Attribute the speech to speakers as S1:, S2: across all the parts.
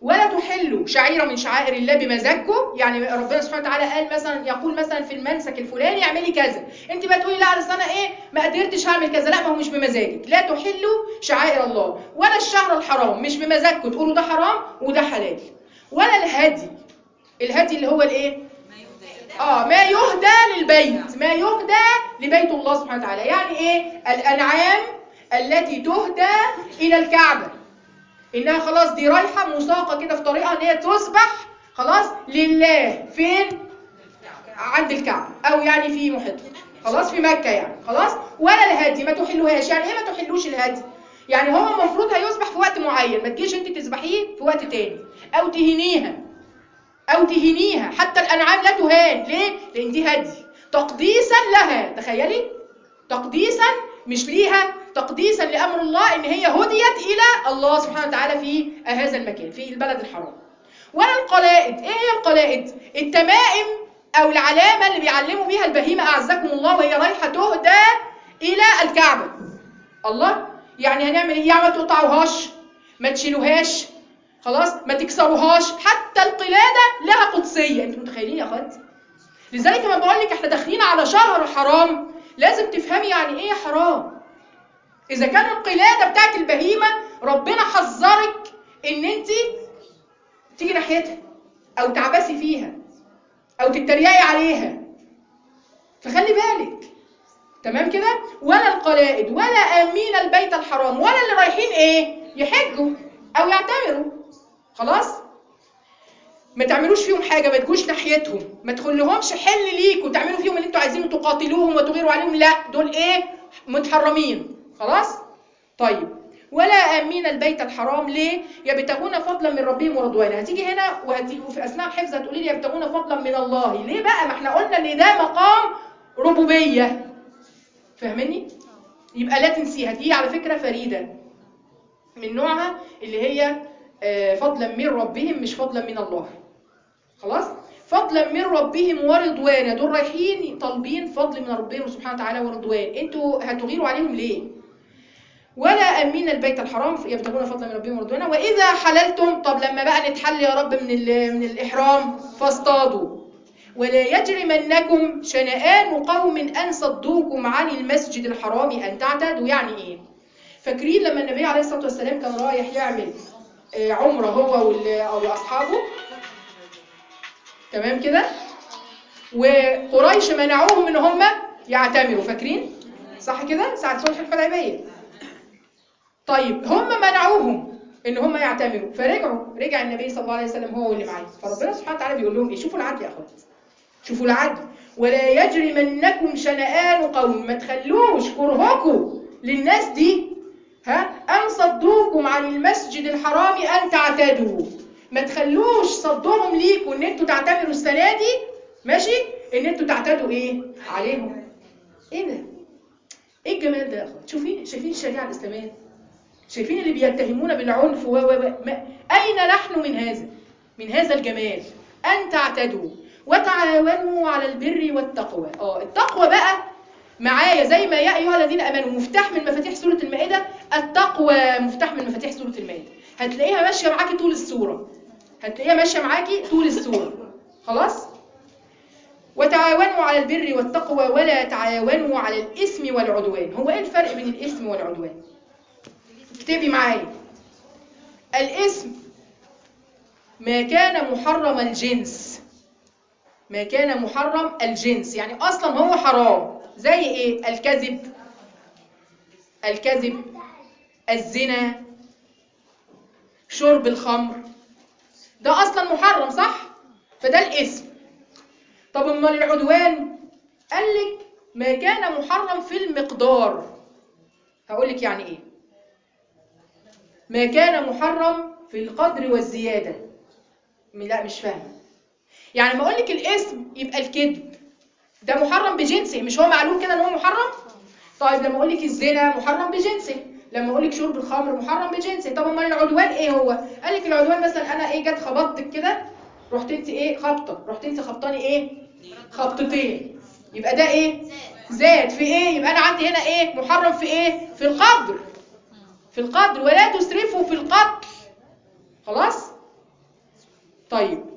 S1: ولا تحلوا شعيرة من شعائر الله بمزاجكم يعني ربنا سبحانه وتعالى قال مثلا يقول مثلا في المنسك الفلاني اعملي كذا انت بقى تقولي لا اصل انا ايه ما قدرتش اعمل كذا لا ما هو مش بمزاجك لا تحلوا شعائر الله ولا الشهر الحرام مش بمزاجكم تقولوا ده حرام وده حلال ولا الهدي الهدي اللي هو الايه اه ما يهدى للبيت ما يهدى لبيت الله سبحانه وتعالى يعني ايه الانعام التي تهدى الى الكعبه انها خلاص دي رايحه مساقه كده في طريقها ان هي تسبح خلاص لله فين عند الكعبه او يعني في محيطها خلاص في مكه يعني خلاص ولا الهدي ما تحلوهاش يعني ايه ما تحلوش الهدي يعني هو المفروض هيسبح في وقت معين ما تجيش انت تذبحيه في وقت تاني او تهينيها او تهينيها حتى الانعام لا تهان ليه لان دي هدي تقديسا لها تخيلي تقديسا مش ليها تقديسا لامر الله ان هي هديت الى الله سبحانه وتعالى في هذا المكان في البلد الحرام ولا القلائد ايه هي القلائد التمائم او العلامه اللي بيعلموا بيها البهيمه اعزكم الله وهي رايحه تهدى الى الكعبه الله يعني هنعمل ايه يعني ما تقطعوهاش ما تشيلوهاش خلاص ما تكسروهاش حتى القلاده لها قدسيه انتوا متخيلين يا اخوات لذلك لما بقول لك احنا داخلين على شهر حرام لازم تفهمي يعني ايه حرام اذا كان القلاده بتاعت البهيمه ربنا حذرك ان انت تيجي ناحيتها او تعبسي فيها او تتريقي عليها فخلي بالك تمام كده ولا القلائد ولا امين البيت الحرام ولا اللي رايحين ايه يحجوا او يعتمروا خلاص ما تعملوش فيهم حاجه ما تجوش ناحيتهم ما تخليهمش حل ليكوا تعملوا فيهم اللي انتوا عايزينه تقاتلوهم وتغيروا عليهم لا دول ايه متحرمين خلاص طيب ولا امين البيت الحرام ليه يبتغون فضلا من ربهم ورضوانا هتيجي هنا وهتيجي وفي اثناء الحفظ هتقولي لي يبتغون فضلا من الله ليه بقى ما احنا قلنا ان ده مقام ربوبيه فاهمني يبقى لا تنسيها دي على فكره فريده من نوعها اللي هي آه، فضلا من ربهم مش فضلا من الله خلاص فضلا من ربهم ورضوانا دول رايحين طالبين فضل من ربهم سبحانه وتعالى ورضوان انتوا هتغيروا عليهم ليه ولا امين البيت الحرام يبتغون فضلا من ربهم ورضوانا واذا حللتم طب لما بقى نتحل يا رب من ال- من الاحرام فاصطادوا ولا يجرمنكم شنآن قوم ان صدوكم عن المسجد الحرام ان تعتدوا يعني ايه فاكرين لما النبي عليه الصلاه والسلام كان رايح يعمل آه، عمره هو وال- او اصحابه تمام كده وقريش منعوهم ان هم يعتمروا فاكرين صح كده ساعه صلح الحديبيه طيب هم منعوهم ان هم يعتمروا فرجعوا رجع النبي صلى الله عليه وسلم هو واللي معاه فربنا سبحانه وتعالى بيقول لهم ايه شوفوا العدل يا اخوات شوفوا العدل ولا يجرمنكم شنآن قوم ما تخلوش كرهكم للناس دي ها ان صدوكم عن المسجد الحرام ان تعتدوا ما تخلوش صدهم ليكم ان انتوا تعتبروا السنه دي ماشي ان انتوا تعتدوا ايه عليهم ايه ده ايه الجمال ده يا اخوات شوفين شايفين الشريعه الاسلاميه شايفين اللي بيتهمونا بالعنف و و و ما- اين نحن من هذا من هذا الجمال ان تعتدوا وتعاونوا على البر والتقوى اه التقوى بقى معايا زي ما يا ايها الذين امنوا مفتاح من مفاتيح سوره المائده التقوى مفتاح من مفاتيح سوره المائده هتلاقيها ماشيه معاكي طول السوره هتلاقيها ماشيه معاكي طول السوره خلاص وتعاونوا على البر والتقوى ولا تعاونوا على الاثم والعدوان هو ايه الفرق بين الاثم والعدوان اكتبي معايا الاسم ما كان محرم الجنس ما كان محرم الجنس يعني اصلا هو حرام زي ايه الكذب الكذب الزنا شرب الخمر ده اصلا محرم صح فده الاسم طب امال العدوان قال لك ما كان محرم في المقدار هقول لك يعني ايه ما كان محرم في القدر والزياده لا مش فاهمه يعني ما اقول لك الاسم يبقى الكذب ده محرم بجنسه مش هو معلوم كده ان هو محرم طيب لما اقول لك الزنا محرم بجنسه لما اقول لك شرب الخمر محرم بجنسه طب امال العدوان ايه هو قال لك العدوان مثلا انا ايه جت خبطتك كده رحت انت ايه خبطه رحت انت خبطاني ايه خبطتين يبقى ده ايه زاد في ايه يبقى انا عندي هنا ايه محرم في ايه في القدر في القدر ولا تسرفوا في القتل خلاص طيب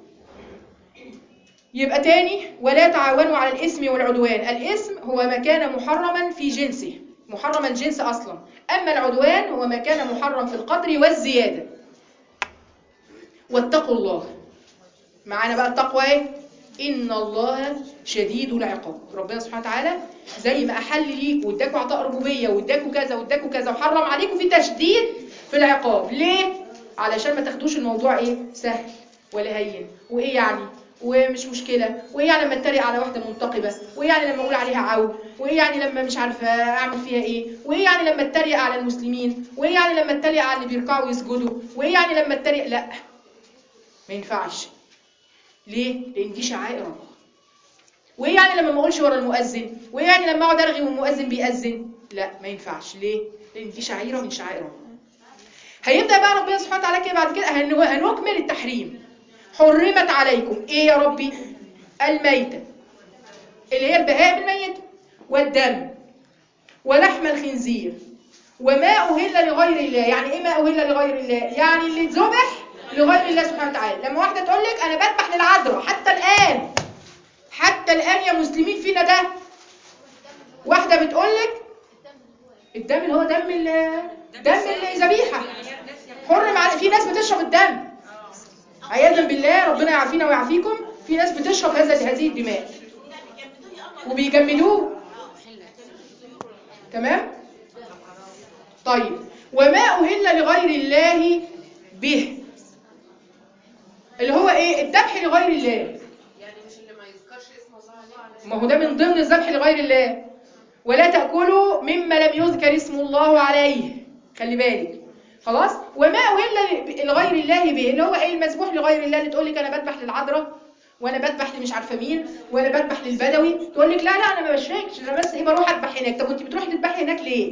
S1: يبقى تاني ولا تعاونوا على الإثم والعدوان الإثم هو ما كان محرما في جنسه محرم الجنس أصلا أما العدوان هو ما كان محرم في القدر والزيادة واتقوا الله معانا بقى التقوى ايه ان الله شديد العقاب ربنا سبحانه وتعالى زي ما احل ليك واداكوا عطاء ربوبيه واداكوا كذا واداكوا كذا وحرم عليكم في تشديد في العقاب ليه علشان ما تاخدوش الموضوع ايه سهل ولا هين وايه يعني ومش مشكله وايه يعني لما اتريق على واحده منتقبه وايه يعني لما اقول عليها عو وايه يعني لما مش عارفه اعمل فيها ايه وايه يعني لما اتريق على المسلمين وايه يعني لما اتريق على اللي بيركعوا ويسجدوا وايه يعني لما اتريق لا ما ينفعش ليه؟ لأن دي شعائر الله. وإيه يعني لما ما أقولش ورا المؤذن؟ وإيه يعني لما أقعد أرغي والمؤذن بيأذن؟ لا ما ينفعش، ليه؟ لأن دي شعيرة من شعائر الله. هيبدأ بقى ربنا سبحانه وتعالى كده بعد كده هن- هنكمل التحريم. حرمت عليكم إيه يا ربي؟ الميتة اللي هي البهائم الميتة والدم ولحم الخنزير وما أهل لغير الله يعني إيه ما أهل لغير الله يعني اللي اتذبح لغير الله سبحانه وتعالى لما واحدة تقول لك أنا بذبح للعذراء حتى الآن حتى الآن يا مسلمين فينا ده واحدة بتقول لك الدم اللي هو دم ال دم الذبيحة حرم على في ناس بتشرب الدم عياذا بالله ربنا يعافينا ويعافيكم في ناس بتشرب هذا هذه الدماء وبيجمدوه تمام طيب وما أهل لغير الله به اللي هو ايه الذبح لغير الله
S2: يعني مش اللي ما يذكرش اسم الله عليه
S1: ما هو ده من ضمن الذبح لغير الله ولا تأكلوا مما لم يذكر اسم الله عليه خلي بالك خلاص وما أهل لغير الله به اللي هو ايه المذبوح لغير الله اللي تقول لك انا بذبح للعذراء وانا بذبح لمش عارفه مين وانا بذبح للبدوي تقول لك لا لا انا ما بشركش انا بس ايه بروح اذبح هناك طب وانت بتروحي تذبحي هناك ليه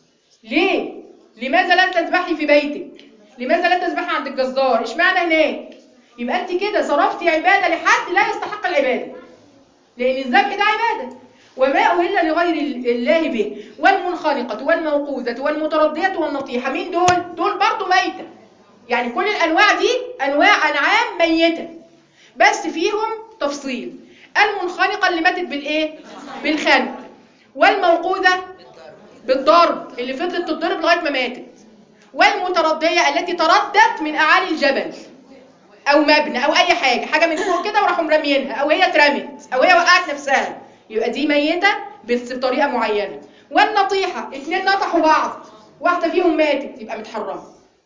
S1: ليه لماذا لا تذبحي في بيتك لماذا لا تذبحي عند الجزار اشمعنى هناك يبقى انت كده صرفتي عباده لحد لا يستحق العباده لان الذبح ده عباده وما أهل لغير الله به والمنخنقة والموقوذة والمتردية والنطيحة مين دول؟ دول برضو ميتة يعني كل الأنواع دي أنواع أنعام ميتة بس فيهم تفصيل المنخنقة اللي ماتت بالإيه؟ بالخنق والموقوذة بالضرب اللي فضلت تتضرب لغاية ما ماتت والمتردية التي تردت من أعالي الجبل أو مبنى أو أي حاجة حاجة من فوق كده وراحوا مرميينها أو هي اترمت أو هي وقعت نفسها يبقى دي ميتة بس بطريقة معينة والنطيحة اتنين نطحوا بعض واحدة فيهم ماتت يبقى متحرمة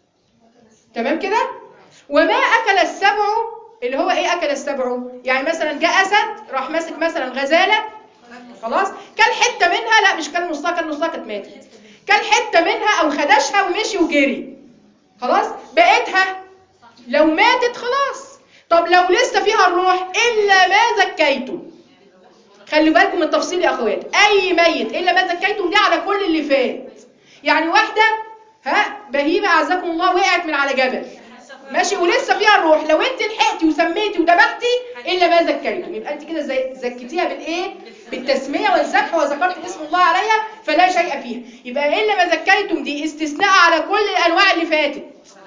S1: تمام كده وما أكل السبع اللي هو ايه أكل السبع يعني مثلا جاء أسد راح ماسك مثلا غزالة خلاص كل حتة منها لا مش كان نصها كان نصها كانت ماتت كل حتة منها أو خدشها ومشي وجري خلاص بقيتها لو ماتت خلاص طب لو لسه فيها الروح إلا ما زكيتم خلوا بالكم من التفصيل يا اخوات اي ميت الا ما زكيتم دي على كل اللي فات يعني واحده ها بهيمه اعزكم الله وقعت من على جبل ماشي ولسه فيها الروح لو انت لحقتي وسميتي وذبحتي الا ما زكيتم يبقى انت كده زي زكيتيها بالايه بالتسميه والذبح وذكرت اسم الله عليها فلا شيء فيها يبقى الا ما زكيتم دي استثناء على كل الانواع اللي فاتت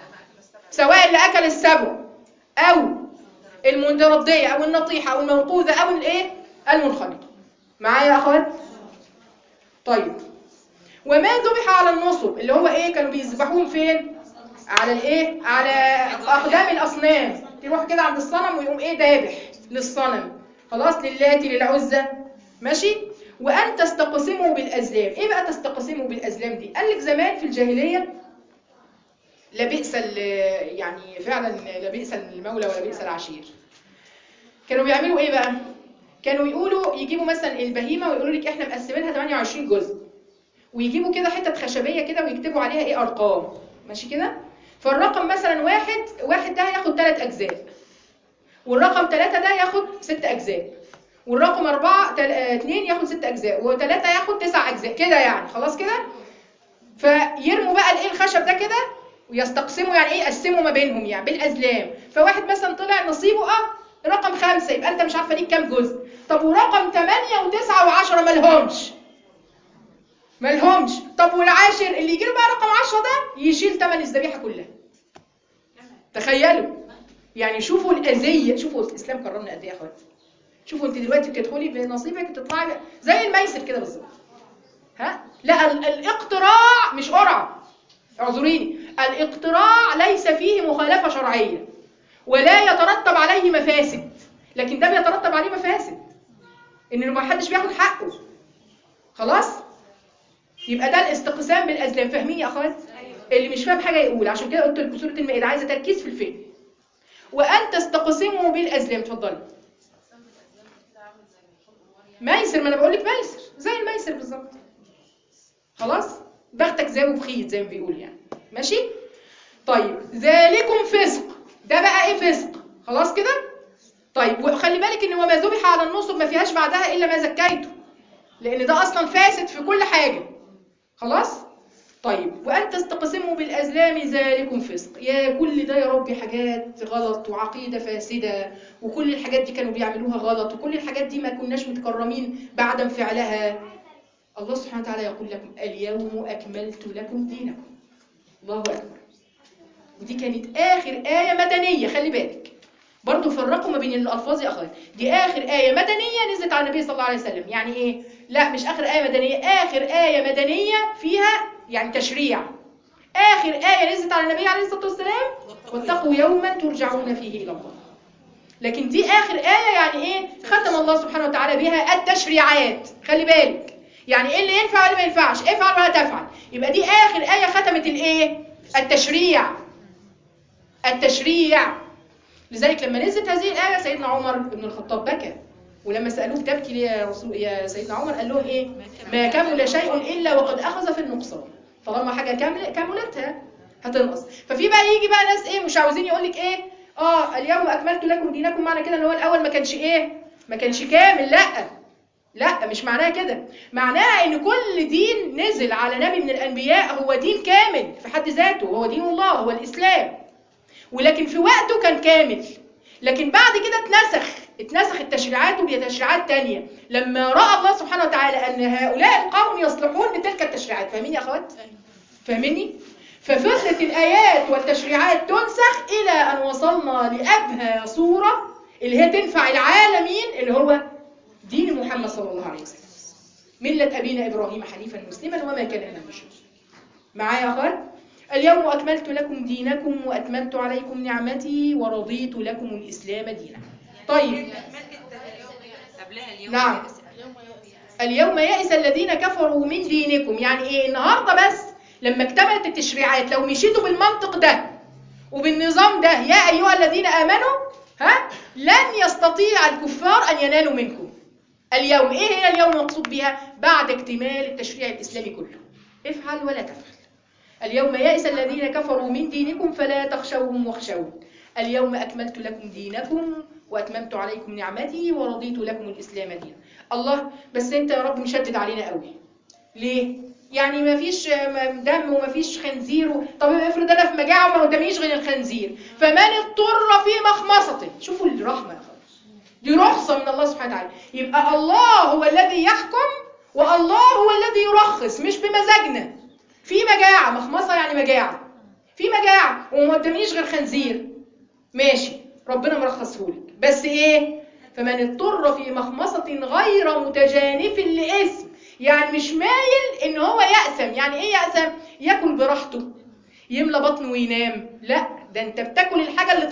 S1: سواء اللي اكل السبع او المترديه او النطيحه او الموقوذه او الايه المنخنقة معايا يا أخوات؟ طيب وما ذبح على النصب اللي هو ايه كانوا بيذبحوهم فين على الايه على اقدام الاصنام يروح كده عند الصنم ويقوم ايه ذابح للصنم خلاص للاتي للعزى ماشي وان تستقسموا بالازلام ايه بقى تستقسموا بالازلام دي قال لك زمان في الجاهليه لا بئس يعني فعلا لا بئس المولى ولا بئس العشير كانوا بيعملوا ايه بقى كانوا يقولوا يجيبوا مثلا البهيمه ويقولوا لك احنا مقسمينها 28 جزء ويجيبوا كده حته خشبيه كده ويكتبوا عليها ايه ارقام ماشي كده فالرقم مثلا واحد واحد ده هياخد ثلاث اجزاء والرقم ثلاثة ده ياخد ست اجزاء والرقم أربعة تل... اه... اتنين ياخد ست اجزاء وثلاثة ياخد تسع اجزاء كده يعني خلاص كده فيرموا بقى الايه الخشب ده كده ويستقسموا يعني ايه يقسموا ما بينهم يعني بالازلام فواحد مثلا طلع نصيبه اه رقم خمسة يبقى انت مش عارفه ليك كام جزء طب ورقم 8 و9 و10 مالهمش مالهمش طب والعاشر اللي يجي له بقى رقم 10 ده يشيل ثمن الذبيحه كلها تخيلوا يعني شوفوا الاذيه شوفوا الاسلام كرمنا قد ايه يا اخواتي شوفوا انت دلوقتي بتدخلي بنصيبك بتطلعي زي الميسر كده بالظبط ها لا ال- الاقتراع مش قرعه اعذريني الاقتراع ليس فيه مخالفه شرعيه ولا يترتب عليه مفاسد لكن ده بيترتب عليه مفاسد ان ما حدش بياخد حقه خلاص يبقى ده الاستقسام بالازلام فاهمين يا اخوات اللي مش فاهم حاجه يقول عشان كده قلت لكم سوره المائده عايزه تركيز في الفهم وان تستقسموا بالازلام اتفضلي ميسر ما انا بقول لك ميسر زي الميسر بالظبط خلاص بختك زي وبخيت زي ما بيقول يعني ماشي طيب ذلكم فسق ده بقى ايه فسق خلاص كده طيب وخلي بالك ان وما ذبح على النصب ما فيهاش بعدها الا ما زكيته لان ده اصلا فاسد في كل حاجه خلاص طيب وان تستقسموا بالازلام ذلكم فسق يا كل ده يا ربي حاجات غلط وعقيده فاسده وكل الحاجات دي كانوا بيعملوها غلط وكل الحاجات دي ما كناش متكرمين بعدم فعلها الله سبحانه وتعالى يقول لكم اليوم اكملت لكم دينكم الله اكبر ودي كانت اخر ايه مدنيه خلي بالك برضو فرقوا ما بين الالفاظ يا اخوات دي اخر ايه مدنيه نزلت على النبي صلى الله عليه وسلم يعني ايه لا مش اخر ايه مدنيه اخر ايه مدنيه فيها يعني تشريع اخر ايه نزلت على النبي عليه الصلاه والسلام واتقوا يوما ترجعون فيه الى الله لكن دي اخر ايه يعني ايه ختم الله سبحانه وتعالى بها التشريعات خلي بالك يعني ايه اللي ينفع واللي ما ينفعش افعل ولا تفعل يبقى دي اخر ايه ختمت الايه التشريع التشريع لذلك لما نزلت هذه الآية سيدنا عمر بن الخطاب بكى ولما سألوه تبكي ليه يا رسول يا سيدنا عمر قال لهم ايه ما كمل شيء إلا وقد أخذ في النقصان طالما حاجة كاملة كملتها هتنقص ففي بقى يجي بقى ناس ايه مش عاوزين يقول لك ايه اه اليوم أكملت لكم دينكم معنى كده ان هو الأول ما كانش ايه ما كانش كامل لا لا مش معناها كده معناها ان كل دين نزل على نبي من الانبياء هو دين كامل في حد ذاته هو دين الله هو الاسلام ولكن في وقته كان كامل لكن بعد كده اتنسخ اتنسخ التشريعات وبتشريعات تانية لما رأى الله سبحانه وتعالى أن هؤلاء القوم يصلحون بتلك التشريعات فاهمين يا أخوات؟ فاهميني؟ ففضلت الآيات والتشريعات تنسخ إلى أن وصلنا لأبهى صورة اللي هي تنفع العالمين اللي هو دين محمد صلى الله عليه وسلم ملة أبينا إبراهيم حنيفا مسلما وما كان من المشركين معايا يا أخوات؟ اليوم أكملت لكم دينكم وأتممت عليكم نعمتي ورضيت لكم الإسلام دينا طيب
S2: قبلها اليوم
S1: نعم اليوم يئس الذين كفروا من دينكم يعني ايه النهارده بس لما اكتملت التشريعات لو مشيتوا بالمنطق ده وبالنظام ده يا ايها الذين امنوا ها لن يستطيع الكفار ان ينالوا منكم اليوم ايه هي اليوم المقصود بها بعد اكتمال التشريع الاسلامي كله افعل ولا تفعل اليوم يئس الذين كفروا من دينكم فلا تخشوهم واخشون اليوم أكملت لكم دينكم وأتممت عليكم نعمتي ورضيت لكم الإسلام دينا الله بس أنت يا رب مشدد علينا قوي ليه؟ يعني ما فيش دم وما فيش خنزير و... طب افرض انا في مجاعه وما قداميش غير الخنزير فمن اضطر في مخمصه شوفوا الرحمه يا اخوان دي رخصه من الله سبحانه وتعالى يبقى الله هو الذي يحكم والله هو الذي يرخص مش بمزاجنا في مجاعة مخمصة يعني مجاعة في مجاعة وما قداميش غير خنزير ماشي ربنا مرخصهولك بس ايه فمن اضطر في مخمصة غير متجانف لإثم يعني مش مايل ان هو يأثم يعني ايه يأثم ياكل براحته يملى بطنه وينام لا ده انت بتاكل الحاجة اللي